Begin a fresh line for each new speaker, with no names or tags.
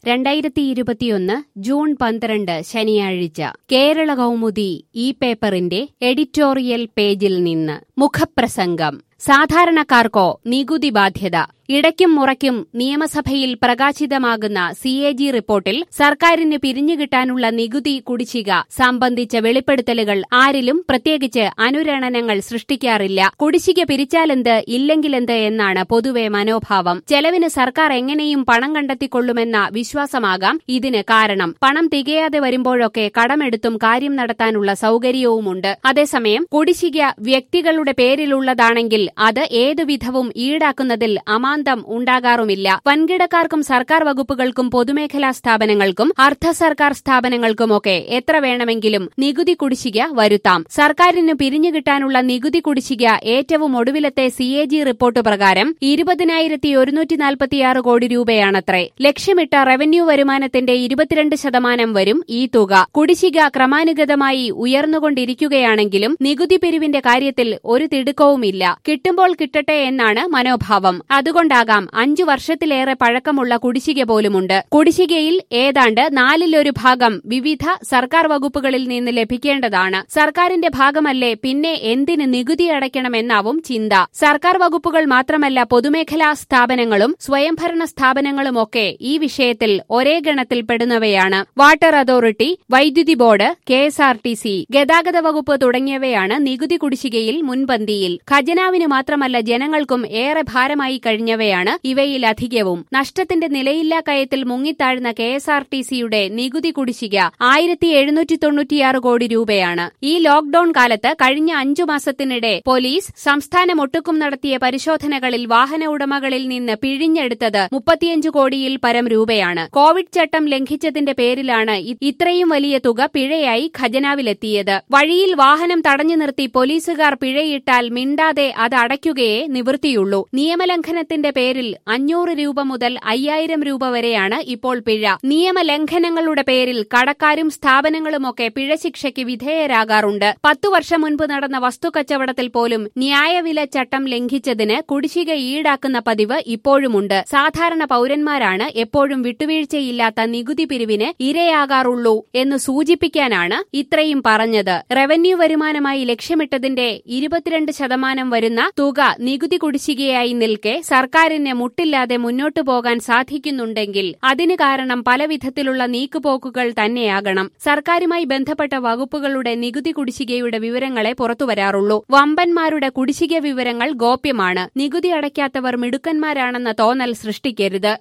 രണ്ടായിരത്തി ഇരുപത്തിയൊന്ന് ജൂൺ പന്ത്രണ്ട് ശനിയാഴ്ച കേരള കൗമുദി ഈ പേപ്പറിന്റെ എഡിറ്റോറിയൽ പേജിൽ നിന്ന് മുഖപ്രസംഗം സാധാരണക്കാർക്കോ നികുതി ബാധ്യത ഇടയ്ക്കും മുറയ്ക്കും നിയമസഭയിൽ പ്രകാശിതമാകുന്ന സി എ ജി റിപ്പോർട്ടിൽ സർക്കാരിന് പിരിഞ്ഞുകിട്ടാനുള്ള നികുതി കുടിശ്ശിക സംബന്ധിച്ച വെളിപ്പെടുത്തലുകൾ ആരിലും പ്രത്യേകിച്ച് അനുരണനങ്ങൾ സൃഷ്ടിക്കാറില്ല കുടിശ്ശിക പിരിച്ചാലെന്ത് ഇല്ലെങ്കിലെന്ത് എന്നാണ് പൊതുവെ മനോഭാവം ചെലവിന് സർക്കാർ എങ്ങനെയും പണം കണ്ടെത്തിക്കൊള്ളുമെന്ന വിശ്വാസമാകാം ഇതിന് കാരണം പണം തികയാതെ വരുമ്പോഴൊക്കെ കടമെടുത്തും കാര്യം നടത്താനുള്ള സൗകര്യവുമുണ്ട് അതേസമയം കുടിശ്ശിക വ്യക്തികളുടെ പേരിലുള്ളതാണെങ്കിൽ അത് ഏതുവിധവും ഈടാക്കുന്നതിൽ അമാന്തം ഉണ്ടാകാറുമില്ല വൻകിടക്കാർക്കും സർക്കാർ വകുപ്പുകൾക്കും പൊതുമേഖലാ സ്ഥാപനങ്ങൾക്കും അർദ്ധ സർക്കാർ സ്ഥാപനങ്ങൾക്കുമൊക്കെ എത്ര വേണമെങ്കിലും നികുതി കുടിശ്ശിക വരുത്താം സർക്കാരിന് പിരിഞ്ഞുകിട്ടാനുള്ള നികുതി കുടിശ്ശിക ഏറ്റവും ഒടുവിലത്തെ സി എ ജി റിപ്പോർട്ട് പ്രകാരം ഇരുപതിനായിരത്തി ഒരുന്നൂറ്റി നാൽപ്പത്തിയാറ് കോടി രൂപയാണത്രേ ലക്ഷ്യമിട്ട റവന്യൂ വരുമാനത്തിന്റെ ഇരുപത്തിരണ്ട് ശതമാനം വരും ഈ തുക കുടിശ്ശിക ക്രമാനുഗതമായി ഉയർന്നുകൊണ്ടിരിക്കുകയാണെങ്കിലും നികുതി പിരിവിന്റെ കാര്യത്തിൽ ഒരു തിടുക്കവുമില്ല കിട്ടുമ്പോൾ കിട്ടട്ടെ എന്നാണ് മനോഭാവം അതുകൊണ്ടാകാം അഞ്ചു വർഷത്തിലേറെ പഴക്കമുള്ള കുടിശ്ശിക പോലുമുണ്ട് കുടിശ്ശികയിൽ ഏതാണ്ട് നാലിലൊരു ഭാഗം വിവിധ സർക്കാർ വകുപ്പുകളിൽ നിന്ന് ലഭിക്കേണ്ടതാണ് സർക്കാരിന്റെ ഭാഗമല്ലേ പിന്നെ എന്തിന് നികുതി അടയ്ക്കണമെന്നാവും ചിന്ത സർക്കാർ വകുപ്പുകൾ മാത്രമല്ല പൊതുമേഖലാ സ്ഥാപനങ്ങളും സ്വയംഭരണ സ്ഥാപനങ്ങളുമൊക്കെ ഈ വിഷയത്തിൽ ഒരേ ഗണത്തിൽ പെടുന്നവയാണ് വാട്ടർ അതോറിറ്റി വൈദ്യുതി board K S R T C ഗതാഗത വകുപ്പ് തുടങ്ങിയവയാണ് നികുതി കുടിശ്ശികയിൽ മുൻപന്തിയിൽ ഖജനാവിന് മാത്രമല്ല ജനങ്ങൾക്കും ഏറെ ഭാരമായി കഴിഞ്ഞവയാണ് ഇവയിലധികവും നഷ്ടത്തിന്റെ നിലയില്ലാ കയത്തിൽ മുങ്ങിത്താഴ്ന്ന കെ എസ് ആർ ടി സിയുടെ നികുതി കുടിശ്ശിക ആയിരത്തി എഴുന്നൂറ്റി തൊണ്ണൂറ്റിയാറ് കോടി രൂപയാണ് ഈ ലോക്ഡൌൺ കാലത്ത് കഴിഞ്ഞ അഞ്ചു മാസത്തിനിടെ പോലീസ് സംസ്ഥാനമൊട്ടുക്കും നടത്തിയ പരിശോധനകളിൽ വാഹന ഉടമകളിൽ നിന്ന് പിഴിഞ്ഞെടുത്തത് മുപ്പത്തിയഞ്ച് കോടിയിൽ പരം രൂപയാണ് കോവിഡ് ചട്ടം ലംഘിച്ചതിന്റെ പേരിലാണ് ഇത്രയും വലിയ തുക പിഴയായി ഖജനാവിലെത്തിയത് വഴിയിൽ വാഹനം തടഞ്ഞു നിർത്തി പോലീസുകാർ പിഴയിട്ടാൽ മിണ്ടാതെ അത് അടയ്ക്കുകയേ നിവൃത്തിയുള്ളൂ നിയമലംഘനത്തിന്റെ പേരിൽ അഞ്ഞൂറ് രൂപ മുതൽ അയ്യായിരം രൂപ വരെയാണ് ഇപ്പോൾ പിഴ നിയമലംഘനങ്ങളുടെ പേരിൽ കടക്കാരും സ്ഥാപനങ്ങളുമൊക്കെ പിഴശിക്ഷയ്ക്ക് വിധേയരാകാറുണ്ട് പത്തു വർഷം മുൻപ് നടന്ന വസ്തുക്കച്ചവടത്തിൽ പോലും ന്യായവില ചട്ടം ലംഘിച്ചതിന് കുടിശ്ശിക ഈടാക്കുന്ന പതിവ് ഇപ്പോഴുമുണ്ട് സാധാരണ പൌരന്മാരാണ് എപ്പോഴും വിട്ടുവീഴ്ചയില്ലാത്ത നികുതി പിരിവിന് ഇരയാകാറുള്ളൂ എന്ന് സൂചിപ്പിക്കാനാണ് ഇത്രയും പറഞ്ഞത് റവന്യൂ വരുമാനമായി ലക്ഷ്യമിട്ടതിന്റെ ഇരുപത്തിരണ്ട് ശതമാനം വരുന്ന തുക നികുതി കുടിശ്ശികയായി നിൽക്കെ സർക്കാരിന് മുട്ടില്ലാതെ മുന്നോട്ടു പോകാൻ സാധിക്കുന്നുണ്ടെങ്കിൽ അതിന് കാരണം പല വിധത്തിലുള്ള നീക്കുപോക്കുകൾ തന്നെയാകണം സർക്കാരുമായി ബന്ധപ്പെട്ട വകുപ്പുകളുടെ നികുതി കുടിശ്ശികയുടെ വിവരങ്ങളെ പുറത്തുവരാറുള്ളൂ വമ്പന്മാരുടെ കുടിശ്ശിക വിവരങ്ങൾ ഗോപ്യമാണ് നികുതി അടയ്ക്കാത്തവർ മിടുക്കന്മാരാണെന്ന തോന്നൽ സൃഷ്ടിക്കരുത്